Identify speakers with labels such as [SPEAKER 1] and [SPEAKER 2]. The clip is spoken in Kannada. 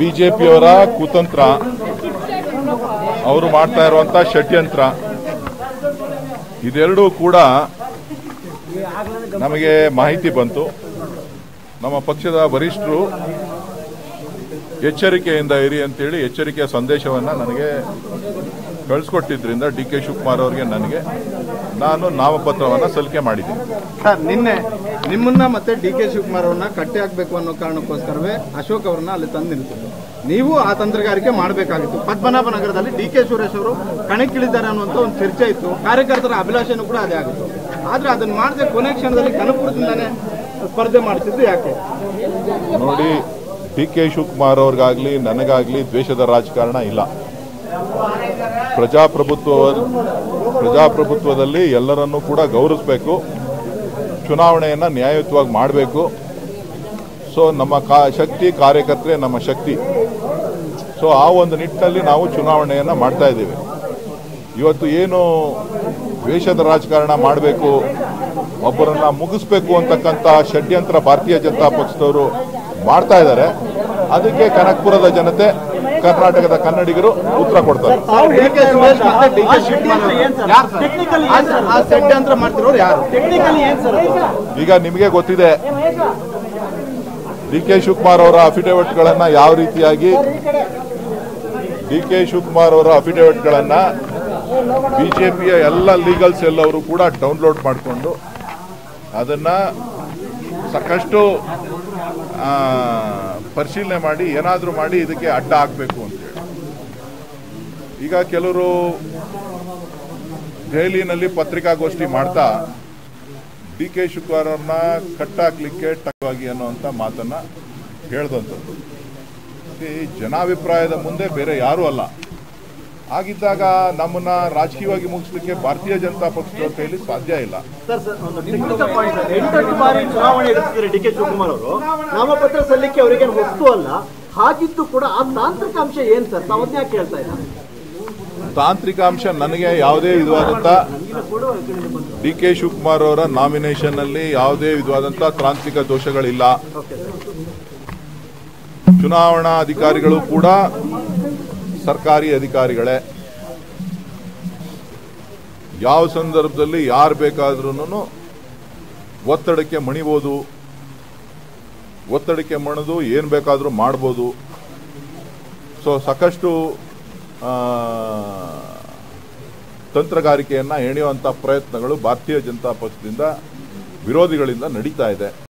[SPEAKER 1] ಬಿಜೆಪಿಯವರ ಕುತಂತ್ರ ಅವರು ಮಾಡ್ತಾ ಇರುವಂತ ಷಡ್ಯಂತ್ರ ಇದೆರಡೂ ಕೂಡ ನಮಗೆ ಮಾಹಿತಿ ಬಂತು ನಮ್ಮ ಪಕ್ಷದ ವರಿಷ್ಠರು ಎಚ್ಚರಿಕೆಯಿಂದ ಇರಿ ಅಂತೇಳಿ ಎಚ್ಚರಿಕೆಯ ಸಂದೇಶವನ್ನ ನನಗೆ ಕಳಿಸ್ಕೊಟ್ಟಿದ್ರಿಂದ ಡಿ ಕೆ ಶಿವಕುಮಾರ್ ಅವರಿಗೆ ನನಗೆ ನಾನು ನಾಮಪತ್ರವನ್ನು ಸಲ್ಲಿಕೆ ಮಾಡಿದ್ದೀನಿ
[SPEAKER 2] ಸರ್ ನಿನ್ನೆ ನಿಮ್ಮನ್ನ ಮತ್ತೆ ಡಿ ಕೆ ಶಿವಕುಮಾರ್ ಅವ್ರನ್ನ ಕಟ್ಟಿ ಹಾಕ್ಬೇಕು ಅನ್ನೋ ಕಾರಣಕ್ಕೋಸ್ಕರವೇ ಅಶೋಕ್ ಅವ್ರನ್ನ ಅಲ್ಲಿ ತಂದು ನಿಲ್ಸಿದ್ರು ನೀವು ಆ ತಂತ್ರಗಾರಿಕೆ ಮಾಡಬೇಕಾಗಿತ್ತು ಪದ್ಮನಾಭ ನಗರದಲ್ಲಿ ಡಿ ಕೆ ಸುರೇಶ್ ಅವರು ಕಣಕ್ಕಿಳಿದ್ದಾರೆ ಅನ್ನುವಂಥ ಒಂದು ಚರ್ಚೆ ಇತ್ತು ಕಾರ್ಯಕರ್ತರ ಅಭಿಲಾಷೆನೂ ಕೂಡ ಅದೇ ಆಗಿತ್ತು ಆದ್ರೆ ಅದನ್ನ ಮಾಡದೆ ಕೊನೆ ಕ್ಷಣದಲ್ಲಿ ಕನಕಪುರದಿಂದಾನೇ ಸ್ಪರ್ಧೆ ಮಾಡಿಸಿದ್ದು ಯಾಕೆ
[SPEAKER 1] ನೋಡಿ ಡಿ ಕೆ ಶಿವಕುಮಾರ್ ಅವ್ರಿಗಾಗ್ಲಿ ನನಗಾಗ್ಲಿ ದ್ವೇಷದ ರಾಜಕಾರಣ ಇಲ್ಲ ಪ್ರಜಾಪ್ರಭುತ್ವ ಪ್ರಜಾಪ್ರಭುತ್ವದಲ್ಲಿ ಎಲ್ಲರನ್ನೂ ಕೂಡ ಗೌರವಿಸಬೇಕು ಚುನಾವಣೆಯನ್ನ ನ್ಯಾಯಯುತವಾಗಿ ಮಾಡಬೇಕು ಸೊ ನಮ್ಮ ಕಾ ಶಕ್ತಿ ಕಾರ್ಯಕರ್ತರೆ ನಮ್ಮ ಶಕ್ತಿ ಸೊ ಆ ಒಂದು ನಿಟ್ಟಿನಲ್ಲಿ ನಾವು ಚುನಾವಣೆಯನ್ನ ಮಾಡ್ತಾ ಇದ್ದೇವೆ ಇವತ್ತು ಏನು ದ್ವೇಷದ ರಾಜಕಾರಣ ಮಾಡಬೇಕು ಒಬ್ಬರನ್ನ ಮುಗಿಸ್ಬೇಕು ಅಂತಕ್ಕಂಥ ಷಡ್ಯಂತ್ರ ಭಾರತೀಯ ಜನತಾ ಪಕ್ಷದವರು ಮಾಡ್ತಾ ಇದ್ದಾರೆ ಅದಕ್ಕೆ ಕನಕಪುರದ ಜನತೆ ಕರ್ನಾಟಕದ ಕನ್ನಡಿಗರು ಉತ್ತರ ಕೊಡ್ತಾರೆ
[SPEAKER 2] ಡಿ ಕೆ ಸುರೇಶ್ ಮತ್ತೆ ಡಿ ಕೆ ಶಿವಕುಮಾರ್ ಯಾರು ಸರ್? ಆ ಷಡ್ಯಂತ್ರ ಮಾಡ್ತಿರೋರು ಯಾರು
[SPEAKER 1] ಈಗ ನಿಮಗೆ ಗೊತ್ತಿದೆ ಡಿ ಕೆ ಶಿವಕುಮಾರ್ ಅವರ ಅಫಿಡೇವಿಟ್ಗಳನ್ನ ಯಾವ ರೀತಿಯಾಗಿ ಡಿ ಕೆ ಶಿವಕುಮಾರ್ ಅವರ ಅಫಿಡೇವಿಟ್ಗಳನ್ನ ಬಿಜೆಪಿಯ ಎಲ್ಲ ಲೀಗಲ್ ಸೆಲ್ ಅವರು ಕೂಡ ಡೌನ್ಲೋಡ್ ಮಾಡಿಕೊಂಡು ಅದನ್ನ ಸಾಕಷ್ಟು ಆ, ಪರಿಶೀಲನೆ ಮಾಡಿ ಏನಾದರೂ ಮಾಡಿ ಇದಕ್ಕೆ ಅಡ್ಡ ಹಾಕಬೇಕು ಅಂತೇಳಿ ಈಗ ಕೆಲವರು ದೆಹಲಿನಲ್ಲಿ ಪತ್ರಿಕಾಗೋಷ್ಠಿ ಮಾಡ್ತಾ ಡಿ ಕೆ ಶಿವಕುಮಾರ್ ಅವ್ರನ್ನ ಕಟ್ಟಾಕ್ಲಿಕ್ಕೆ ಟಕ್ವಾಗಿ ಅನ್ನುವಂಥ ಮಾತನ್ನ ಹೇಳ್ದಂಥದ್ದು ಈ ಜನಾಭಿಪ್ರಾಯದ ಮುಂದೆ ಬೇರೆ ಯಾರೂ ಅಲ್ಲ ಹಾಗಿದ್ದಾಗ ನಮ್ಮನ್ನ ರಾಜಕೀಯವಾಗಿ ಮುಗಿಸ್ಲಿಕ್ಕೆ ಭಾರತೀಯ ಜನತಾ ಪಕ್ಷದವ್ರ ಕೈಲಿ ಸಾಧ್ಯ ಇಲ್ಲ
[SPEAKER 3] ಸರ್ ಸರ್ ಒಂದು ಟೆಕ್ನಿಕಲ್ ಪಾಯಿಂಟ್ ಸರ್ ಎಂಟು ಬಾರಿ ಚುನಾವಣೆ ಎದುರಿಸಿದ್ದಾರೆ ಡಿ ಕೆ ಶಿವಕುಮಾರ್ ಅವರು ನಾಮಪತ್ರ ಸಲ್ಲಿಕೆ ಅವರಿಗೆ ಹೊಸ್ತು ಅಲ್ಲ ಹಾಗಿದ್ದು ಕೂಡ ಆ ತಾಂತ್ರಿಕ ಅಂಶ ಏನ್ ಸರ್ ತಾವು ಅದನ್ನ ಯಾಕೆ ಕೇಳ್ತಾ ಇದ್ದಾರೆ
[SPEAKER 1] ತಾಂತ್ರಿಕ ಅಂಶ ನನಗೆ ಯಾವುದೇ ವಿಧವಾದಂಥ ಡಿ ಕೆ ಶಿವಕುಮಾರ್ ಅವರ ನಾಮಿನೇಷನ್ ನಲ್ಲಿ ಯಾವುದೇ ವಿಧವಾದಂಥ ತಾಂತ್ರಿಕ ದೋಷಗಳಿಲ್ಲ ಚುನಾವಣಾ ಅಧಿಕಾರಿಗಳು ಕೂಡ ಸರ್ಕಾರಿ ಅಧಿಕಾರಿಗಳೇ ಯಾವ ಸಂದರ್ಭದಲ್ಲಿ ಯಾರು ಬೇಕಾದ್ರೂ ಒತ್ತಡಕ್ಕೆ ಮಣಿಬೋದು ಒತ್ತಡಕ್ಕೆ ಮಣಿದು ಏನು ಬೇಕಾದರೂ ಮಾಡ್ಬೋದು ಸೊ ಸಾಕಷ್ಟು ಆ, ತಂತ್ರಗಾರಿಕೆಯನ್ನು ಎಣೆಯುವಂಥ ಪ್ರಯತ್ನಗಳು ಭಾರತೀಯ ಜನತಾ ಪಕ್ಷದಿಂದ ವಿರೋಧಿಗಳಿಂದ ನಡೀತಾ ಇದೆ